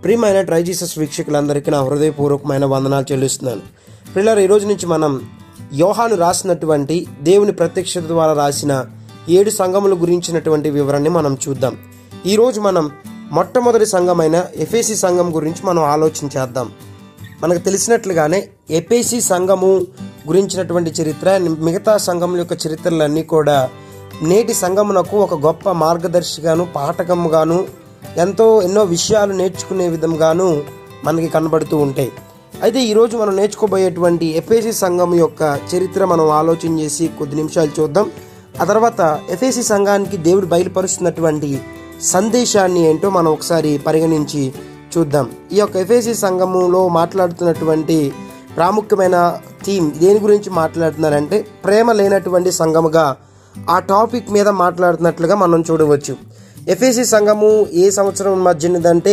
ప్రియమైన ట్రైజీసస్ వీక్షకులందరికీ నా హృదయపూర్వకమైన వందనాలు చెల్లిస్తున్నాను పిల్లలు ఈ రోజు నుంచి మనం యోహాను రాసినటువంటి దేవుని ప్రత్యక్షత ద్వారా రాసిన ఏడు సంఘముల గురించినటువంటి వివరాన్ని మనం చూద్దాం ఈరోజు మనం మొట్టమొదటి సంఘమైన ఎఫేసి సంఘం గురించి మనం ఆలోచన చేద్దాం మనకు తెలిసినట్లుగానే ఎపేసి సంఘము గురించినటువంటి చరిత్ర మిగతా సంఘముల యొక్క చరిత్రలన్నీ కూడా నేటి సంఘమునకు ఒక గొప్ప మార్గదర్శిగాను పాఠకముగాను ఎంతో ఎన్నో విషయాలు నేర్చుకునే విధంగాను మనకి కనబడుతూ ఉంటాయి అయితే ఈరోజు మనం నేర్చుకోబోయేటువంటి ఎఫేసి సంఘం యొక్క చరిత్ర మనం ఆలోచన చేసి కొద్ది నిమిషాలు చూద్దాం ఆ తర్వాత ఎఫేసి సంఘానికి దేవుడు బయలుపరుస్తున్నటువంటి సందేశాన్ని ఏంటో మనం ఒకసారి పరిగణించి చూద్దాం ఈ యొక్క ఎఫ్ఏసి సంఘములో మాట్లాడుతున్నటువంటి ప్రాముఖ్యమైన థీమ్ దేని గురించి మాట్లాడుతున్నారంటే ప్రేమ లేనటువంటి సంఘముగా ఆ టాపిక్ మీద మాట్లాడుతున్నట్లుగా మనం చూడవచ్చు ఎఫ్ఏసి సంఘము ఏ సంవత్సరం మధ్యనదంటే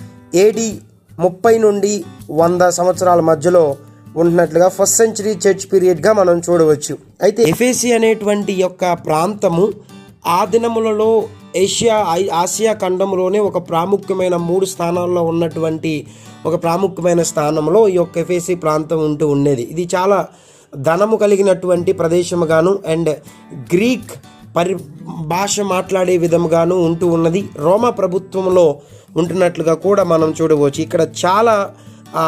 ఏడి ముప్పై నుండి వంద సంవత్సరాల మధ్యలో ఉంటున్నట్లుగా ఫస్ట్ సెంచరీ చర్చ్ పీరియడ్గా మనం చూడవచ్చు అయితే ఎఫేసి అనేటువంటి యొక్క ప్రాంతము ఆ దినములలో ఏషియా ఐ- ఆసియా ఖండంలోనే ఒక ప్రాముఖ్యమైన మూడు స్థానాల్లో ఉన్నటువంటి ఒక ప్రాముఖ్యమైన స్థానంలో ఈ యొక్క ఎఫేసి ప్రాంతం ఉంటూ ఉండేది ఇది చాలా ధనము కలిగినటువంటి ప్రదేశముగాను అండ్ గ్రీక్ పరి భాష మాట్లాడే విధముగాను ఉంటూ ఉన్నది రోమా ప్రభుత్వంలో ఉంటున్నట్లుగా కూడా మనం చూడవచ్చు ఇక్కడ చాలా ఆ,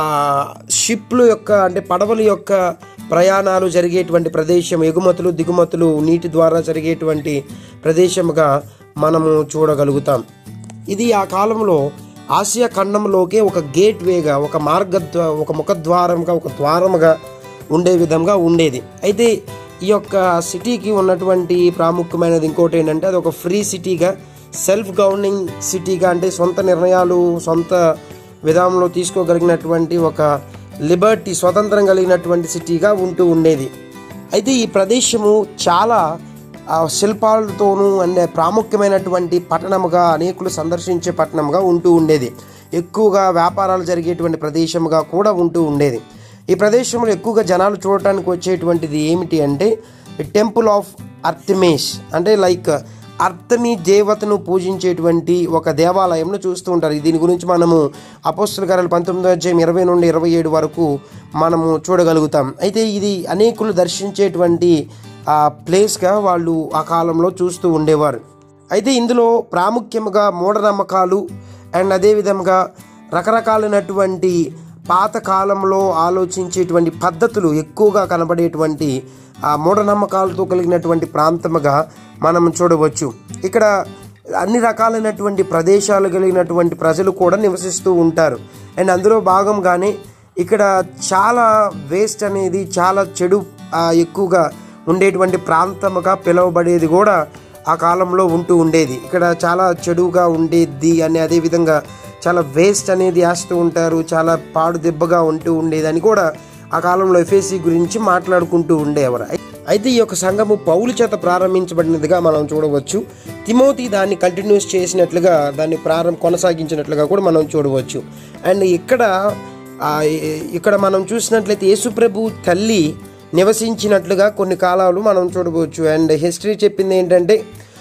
షిప్లు యొక్క అంటే పడవల యొక్క ప్రయాణాలు జరిగేటువంటి ప్రదేశం ఎగుమతులు దిగుమతులు నీటి ద్వారా జరిగేటువంటి ప్రదేశముగా మనము చూడగలుగుతాం ఇది ఆ కాలంలో ఆసియా ఖండంలోకే ఒక గేట్ వేగా ఒక మార్గ ఒక ముఖద్వారంగా ఒక ద్వారముగా ఉండే విధంగా ఉండేది అయితే ఈ యొక్క సిటీకి ఉన్నటువంటి ప్రాముఖ్యమైనది ఇంకోటి ఏంటంటే అది ఒక ఫ్రీ సిటీగా సెల్ఫ్ గవర్నింగ్ సిటీగా అంటే సొంత నిర్ణయాలు సొంత విధానంలో తీసుకోగలిగినటువంటి ఒక లిబర్టీ స్వతంత్రం కలిగినటువంటి సిటీగా ఉంటూ ఉండేది అయితే ఈ ప్రదేశము చాలా ఆ, శిల్పాలతోనూ అండ్ ప్రాముఖ్యమైనటువంటి పట్టణముగా అనేకులు సందర్శించే పట్టణముగా ఉంటూ ఉండేది ఎక్కువగా వ్యాపారాలు జరిగేటువంటి ప్రదేశముగా కూడా ఉంటూ ఉండేది ఈ ప్రదేశంలో ఎక్కువగా జనాలు చూడటానికి వచ్చేటువంటిది ఏమిటి అంటే టెంపుల్ ఆఫ్ అర్థమేష్ అంటే లైక్ అర్థమి దేవతను పూజించేటువంటి ఒక దేవాలయంను చూస్తూ ఉంటారు దీని గురించి మనము అపోస్తుల గారు పంతొమ్మిదో అధ్యాయం ఇరవై నుండి ఇరవై ఏడు వరకు మనము చూడగలుగుతాం అయితే ఇది అనేకులు దర్శించేటువంటి ఆ ప్లేస్గా వాళ్ళు ఆ కాలంలో చూస్తూ ఉండేవారు అయితే ఇందులో ప్రాముఖ్యముగా మూఢనమ్మకాలు అండ్ అదేవిధంగా రకరకాలైనటువంటి పాత కాలంలో ఆలోచించేటువంటి పద్ధతులు ఎక్కువగా కనబడేటువంటి ఆ మూఢనమ్మకాలతో కలిగినటువంటి ప్రాంతముగా మనం చూడవచ్చు ఇక్కడ అన్ని రకాలైనటువంటి ప్రదేశాలు కలిగినటువంటి ప్రజలు కూడా నివసిస్తూ ఉంటారు అండ్ అందులో భాగంగానే ఇక్కడ చాలా వేస్ట్ అనేది చాలా చెడు ఆ, ఎక్కువగా ఉండేటువంటి ప్రాంతముగా పిలువబడేది కూడా ఆ కాలంలో ఉంటూ ఉండేది ఇక్కడ చాలా చెడుగా ఉండేది అని అదేవిధంగా చాలా వేస్ట్ అనేది వేస్తూ ఉంటారు చాలా పాడు దెబ్బగా ఉంటూ ఉండేదని కూడా ఆ కాలంలో ఎఫ్ఏసి గురించి మాట్లాడుకుంటూ ఉండేవారు అయితే ఈ యొక్క సంఘము పౌలు చేత ప్రారంభించబడినదిగా మనం చూడవచ్చు తిమోతి దాన్ని కంటిన్యూస్ చేసినట్లుగా దాన్ని ప్రారంభ కొనసాగించినట్లుగా కూడా మనం చూడవచ్చు అండ్ ఇక్కడ ఆ, ఇ- ఇక్కడ మనం చూసినట్లయితే యేసుప్రభు తల్లి నివసించినట్లుగా కొన్ని కాలాలు మనం చూడవచ్చు అండ్ హిస్టరీ చెప్పింది ఏంటంటే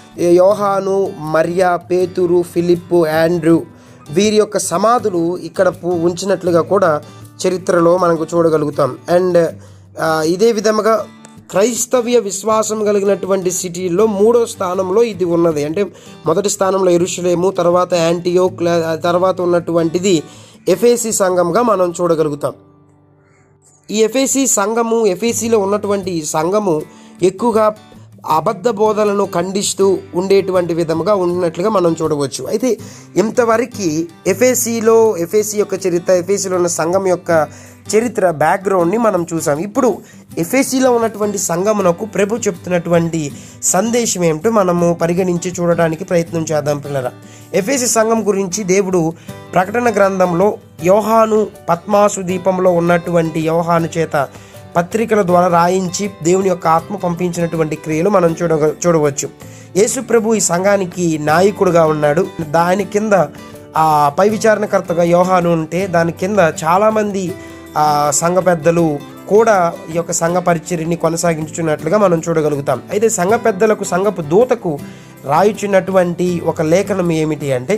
యోహాను మరియా పేతురు ఫిలిప్పు ఆండ్రూ వీరి యొక్క సమాధులు ఇక్కడ పు- ఉంచినట్లుగా కూడా చరిత్రలో మనకు చూడగలుగుతాం అండ్ ఆ, ఇదే విధముగా క్రైస్తవ్య విశ్వాసం కలిగినటువంటి సిటీల్లో మూడో స్థానంలో ఇది ఉన్నది అంటే మొదటి స్థానంలో ఎరుషులేము తర్వాత యాంటీయోక్ లే- తర్వాత ఉన్నటువంటిది ఎఫేసి సంఘంగా మనం చూడగలుగుతాం ఈ ఎఫ్ఏసి సంఘము ఎఫ్ఏసిలో ఉన్నటువంటి ఈ సంఘము ఎక్కువగా అబద్ధ బోధలను ఖండిస్తూ ఉండేటువంటి విధముగా ఉన్నట్లుగా మనం చూడవచ్చు అయితే ఇంతవరకు ఎఫ్ఏసిలో ఎఫ్ఏసి యొక్క చరిత్ర ఎఫ్ఏసిలో ఉన్న సంఘం యొక్క చరిత్ర బ్యాక్గ్రౌండ్ని మనం చూసాం ఇప్పుడు ఎఫ్ఏసిలో ఉన్నటువంటి సంఘమునకు ప్రభు చెప్తున్నటువంటి సందేశం ఏమిటో మనము పరిగణించి చూడడానికి ప్రయత్నం చేద్దాం పిల్లరా ఎఫ్ఏసి సంఘం గురించి దేవుడు ప్రకటన గ్రంథంలో యోహాను పద్మాసు దీపంలో ఉన్నటువంటి యోహాను చేత పత్రికల ద్వారా రాయించి దేవుని యొక్క ఆత్మ పంపించినటువంటి క్రియలు మనం చూడ చూడవచ్చు యేసు ప్రభు ఈ సంఘానికి నాయకుడుగా ఉన్నాడు దాని కింద ఆ పై విచారణకర్తగా యోహాను ఉంటే దాని కింద చాలామంది ఆ సంఘ పెద్దలు కూడా ఈ యొక్క సంఘ పరిచర్యని కొనసాగించున్నట్లుగా మనం చూడగలుగుతాం అయితే సంఘ పెద్దలకు సంఘపు దూతకు రాయుచున్నటువంటి ఒక లేఖనం ఏమిటి అంటే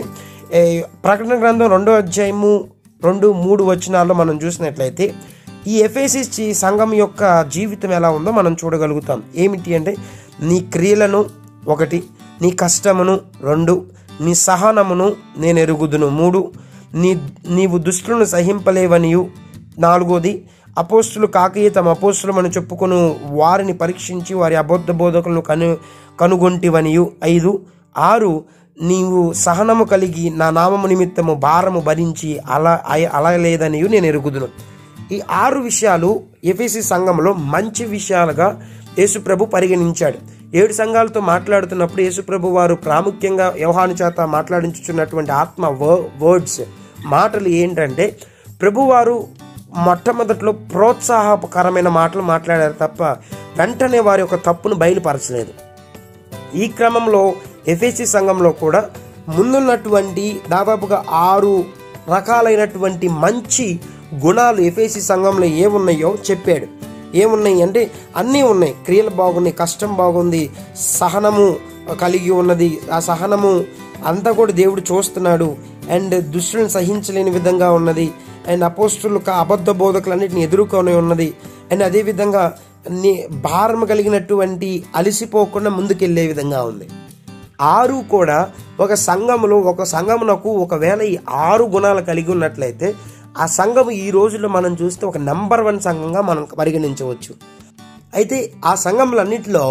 ఏ, ప్రకటన గ్రంథం రెండో అధ్యాయము రెండు మూడు వచనాల్లో మనం చూసినట్లయితే ఈ ఎఫ్ఎసి సంఘం యొక్క జీవితం ఎలా ఉందో మనం చూడగలుగుతాం ఏమిటి అంటే నీ క్రియలను ఒకటి నీ కష్టమును రెండు నీ సహనమును నేను ఎరుగుదును మూడు నీ నీవు దుష్టులను సహింపలేవనియు నాలుగోది అపోస్తులు కాకయ్య తమ అపోస్తులమని చెప్పుకొను వారిని పరీక్షించి వారి అబద్ధ బోధకులను కను కనుగొంటివనియు ఐదు ఆరు నీవు సహనము కలిగి నా నామము నిమిత్తము భారము భరించి అలా అయ- అలగలేదనియు నేను ఎరుగుదును ఈ ఆరు విషయాలు ఎఫ్ఎసి సంఘంలో మంచి విషయాలుగా యేసుప్రభు పరిగణించాడు ఏడు సంఘాలతో మాట్లాడుతున్నప్పుడు యేసుప్రభు వారు ప్రాముఖ్యంగా వ్యవహాను చేత మాట్లాడించుచున్నటువంటి ఆత్మ వ- వర్డ్స్ మాటలు ఏంటంటే ప్రభువారు మొట్టమొదట్లో ప్రోత్సాహకరమైన మాటలు మాట్లాడారు తప్ప వెంటనే వారి యొక్క తప్పును బయలుపరచలేదు ఈ క్రమంలో ఎఫ్ఎసి సంఘంలో కూడా ముందున్నటువంటి దాదాపుగా ఆరు రకాలైనటువంటి మంచి గుణాలు ఎఫ్ఎసి సంఘంలో ఏమున్నాయో చెప్పాడు ఏమున్నాయి అంటే అన్నీ ఉన్నాయి క్రియలు బాగున్నాయి కష్టం బాగుంది సహనము కలిగి ఉన్నది ఆ సహనము అంతా కూడా దేవుడు చూస్తున్నాడు అండ్ దుష్టులను సహించలేని విధంగా ఉన్నది అండ్ అపోస్తులు అబద్ధ బోధకులన్నిటిని ఎదుర్కొని ఉన్నది అండ్ అదేవిధంగా నీ భారం కలిగినటువంటి అలసిపోకుండా ముందుకెళ్లే విధంగా ఉంది ఆరు కూడా ఒక సంఘములో ఒక సంఘమునకు ఒకవేళ ఈ ఆరు గుణాలు కలిగి ఉన్నట్లయితే ఆ సంఘము ఈ రోజుల్లో మనం చూస్తే ఒక నెంబర్ వన్ సంఘంగా మనం పరిగణించవచ్చు అయితే ఆ సంఘములన్నిటిలో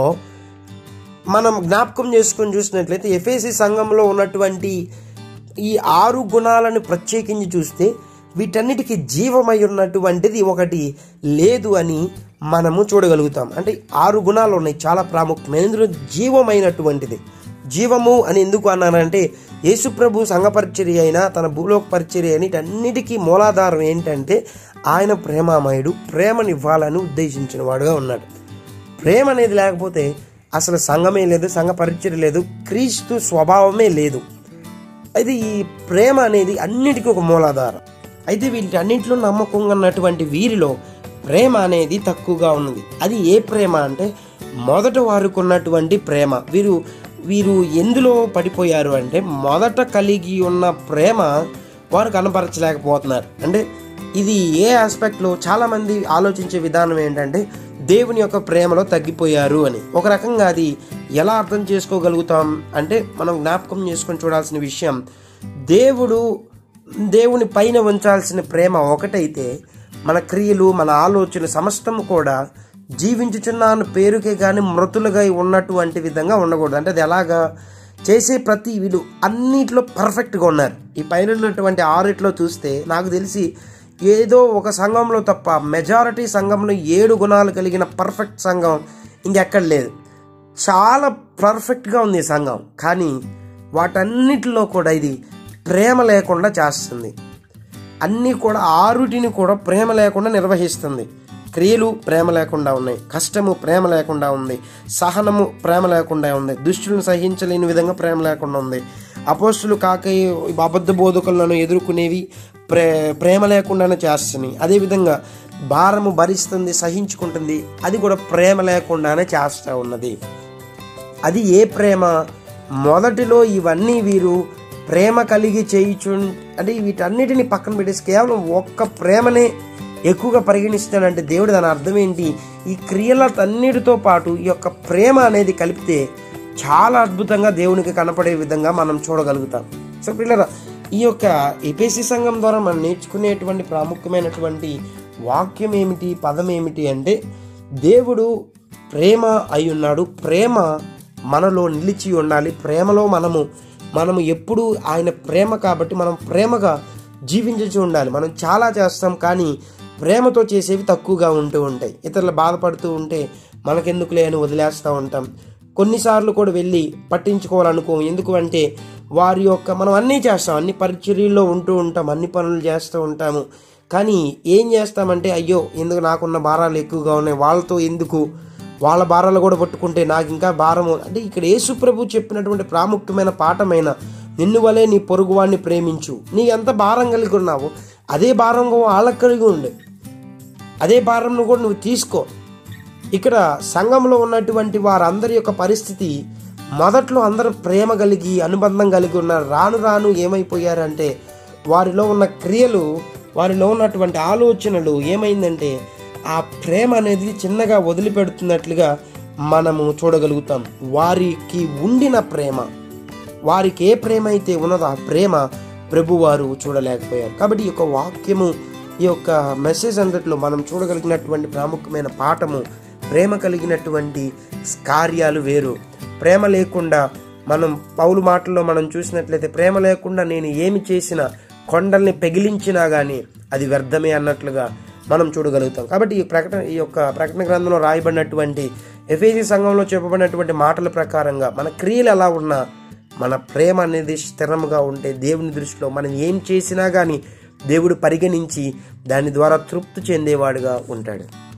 మనం జ్ఞాపకం చేసుకొని చూసినట్లయితే ఎఫ్ఏసి సంఘంలో ఉన్నటువంటి ఈ ఆరు గుణాలను ప్రత్యేకించి చూస్తే వీటన్నిటికీ జీవమై ఉన్నటువంటిది ఒకటి లేదు అని మనము చూడగలుగుతాం అంటే ఆరు గుణాలు ఉన్నాయి చాలా ప్రాముఖ్యమైన ఇందులో జీవమైనటువంటిది జీవము అని ఎందుకు అన్నానంటే యేసుప్రభు సంఘ పరిచర్య అయినా తన భూలోక పరిచర్య అయినా వీటన్నిటికీ మూలాధారం ఏంటంటే ఆయన ప్రేమామయుడు ప్రేమనివ్వాలని ఉద్దేశించిన వాడుగా ఉన్నాడు ప్రేమ అనేది లేకపోతే అసలు సంఘమే లేదు సంఘ పరిచయం లేదు క్రీస్తు స్వభావమే లేదు అయితే ఈ ప్రేమ అనేది అన్నిటికీ ఒక మూలాధారం అయితే వీటన్నింటిలో నమ్మకంగా ఉన్నటువంటి వీరిలో ప్రేమ అనేది తక్కువగా ఉన్నది అది ఏ ప్రేమ అంటే మొదట వారికి ఉన్నటువంటి ప్రేమ వీరు వీరు ఎందులో పడిపోయారు అంటే మొదట కలిగి ఉన్న ప్రేమ వారు కనపరచలేకపోతున్నారు అంటే ఇది ఏ ఆస్పెక్ట్లో చాలామంది ఆలోచించే విధానం ఏంటంటే దేవుని యొక్క ప్రేమలో తగ్గిపోయారు అని ఒక రకంగా అది ఎలా అర్థం చేసుకోగలుగుతాం అంటే మనం జ్ఞాపకం చేసుకొని చూడాల్సిన విషయం దేవుడు దేవుని పైన ఉంచాల్సిన ప్రేమ ఒకటైతే మన క్రియలు మన ఆలోచన సమస్తము కూడా జీవించుచున్నాను పేరుకే కానీ మృతులుగా ఉన్నటువంటి విధంగా ఉండకూడదు అంటే అది ఎలాగా చేసే ప్రతి వీళ్ళు అన్నిట్లో పర్ఫెక్ట్గా ఉన్నారు ఈ పైన ఉన్నటువంటి ఆరిట్లో చూస్తే నాకు తెలిసి ఏదో ఒక సంఘంలో తప్ప మెజారిటీ సంఘంలో ఏడు గుణాలు కలిగిన పర్ఫెక్ట్ సంఘం ఇంకెక్కడ లేదు చాలా పర్ఫెక్ట్గా ఉంది ఈ సంఘం కానీ వాటన్నిటిలో కూడా ఇది ప్రేమ లేకుండా చేస్తుంది అన్నీ కూడా ఆరుటిని కూడా ప్రేమ లేకుండా నిర్వహిస్తుంది క్రియలు ప్రేమ లేకుండా ఉన్నాయి కష్టము ప్రేమ లేకుండా ఉంది సహనము ప్రేమ లేకుండా ఉంది దుష్టులను సహించలేని విధంగా ప్రేమ లేకుండా ఉంది అపోస్తులు కాక అబద్ధ బోధకులను ఎదుర్కొనేవి ప్రే ప్రేమ లేకుండానే చేస్తున్నాయి అదేవిధంగా భారము భరిస్తుంది సహించుకుంటుంది అది కూడా ప్రేమ లేకుండానే చేస్తూ ఉన్నది అది ఏ ప్రేమ మొదటిలో ఇవన్నీ వీరు ప్రేమ కలిగి చేయుచు అంటే వీటన్నిటిని పక్కన పెట్టేసి కేవలం ఒక్క ప్రేమనే ఎక్కువగా పరిగణిస్తాడంటే దేవుడు దాని అర్థం ఏంటి ఈ క్రియలన్నిటితో పాటు ఈ యొక్క ప్రేమ అనేది కలిపితే చాలా అద్భుతంగా దేవునికి కనపడే విధంగా మనం చూడగలుగుతాం సో పిల్లరా ఈ యొక్క ఎపిసి సంఘం ద్వారా మనం నేర్చుకునేటువంటి ప్రాముఖ్యమైనటువంటి వాక్యం ఏమిటి పదం ఏమిటి అంటే దేవుడు ప్రేమ అయి ఉన్నాడు ప్రేమ మనలో నిలిచి ఉండాలి ప్రేమలో మనము మనము ఎప్పుడు ఆయన ప్రేమ కాబట్టి మనం ప్రేమగా జీవించి ఉండాలి మనం చాలా చేస్తాం కానీ ప్రేమతో చేసేవి తక్కువగా ఉంటూ ఉంటాయి ఇతరులు బాధపడుతూ ఉంటే మనకెందుకులే అని వదిలేస్తూ ఉంటాం కొన్నిసార్లు కూడా వెళ్ళి పట్టించుకోవాలనుకో ఎందుకు అంటే వారి యొక్క మనం అన్నీ చేస్తాం అన్ని పరిచర్యల్లో ఉంటూ ఉంటాం అన్ని పనులు చేస్తూ ఉంటాము కానీ ఏం చేస్తామంటే అయ్యో ఎందుకు నాకున్న భారాలు ఎక్కువగా ఉన్నాయి వాళ్ళతో ఎందుకు వాళ్ళ భారాలు కూడా పట్టుకుంటే నాకు ఇంకా భారము అంటే ఇక్కడ యేసుప్రభు చెప్పినటువంటి ప్రాముఖ్యమైన పాఠమైన నిన్ను వలే నీ పొరుగువాడిని ప్రేమించు నీ ఎంత భారం కలిగి ఉన్నావో అదే భారంగా వాళ్ళకి కలిగి ఉండే అదే భారంను కూడా నువ్వు తీసుకో ఇక్కడ సంఘంలో ఉన్నటువంటి వారందరి యొక్క పరిస్థితి మొదట్లో అందరూ ప్రేమ కలిగి అనుబంధం కలిగి ఉన్నారు రాను రాను ఏమైపోయారంటే వారిలో ఉన్న క్రియలు వారిలో ఉన్నటువంటి ఆలోచనలు ఏమైందంటే ఆ ప్రేమ అనేది చిన్నగా వదిలిపెడుతున్నట్లుగా మనము చూడగలుగుతాం వారికి ఉండిన ప్రేమ వారికి ఏ ప్రేమ అయితే ఉన్నదో ఆ ప్రేమ ప్రభువారు చూడలేకపోయారు కాబట్టి ఈ యొక్క వాక్యము ఈ యొక్క మెసేజ్ అంతట్లో మనం చూడగలిగినటువంటి ప్రాముఖ్యమైన పాఠము ప్రేమ కలిగినటువంటి కార్యాలు వేరు ప్రేమ లేకుండా మనం పౌలు మాటల్లో మనం చూసినట్లయితే ప్రేమ లేకుండా నేను ఏమి చేసినా కొండల్ని పెగిలించినా కానీ అది వ్యర్థమే అన్నట్లుగా మనం చూడగలుగుతాం కాబట్టి ఈ ప్రకటన ఈ యొక్క ప్రకటన గ్రంథంలో రాయబడినటువంటి ఎఫేసి సంఘంలో చెప్పబడినటువంటి మాటల ప్రకారంగా మన క్రియలు ఎలా ఉన్నా మన ప్రేమ అనేది స్థిరంగా ఉంటే దేవుని దృష్టిలో మనం ఏం చేసినా కానీ దేవుడు పరిగణించి దాని ద్వారా తృప్తి చెందేవాడుగా ఉంటాడు